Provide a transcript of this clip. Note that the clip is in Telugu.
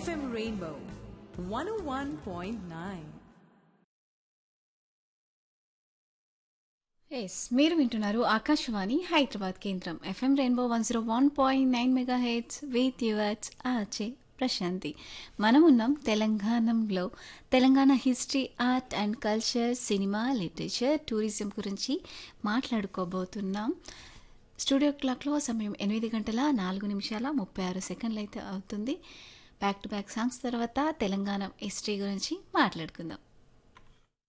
FM Rainbow 101.9. ఎస్ మీరు వింటున్నారు ఆకాశవాణి హైదరాబాద్ కేంద్రం FM rainbow one zero one point nine megahertz with yours ఆచే ప్రశాంతి మనం ఉన్నాం తెలంగాణలో Telangana history art and culture cinema literature tourism గురించి మాట్లాడుకోబోతున్నాం స్టూడియో క్లాక్లో సమయం ఎనిమిది గంటల నాలుగు నిమిషాల ముప్పై ఆరు సెకండ్లు అయితే అవుతుంది బ్యాక్ టు బ్యాక్ సాంగ్స్ తర్వాత తెలంగాణ హిస్టరీ గురించి మాట్లాడుకుందాం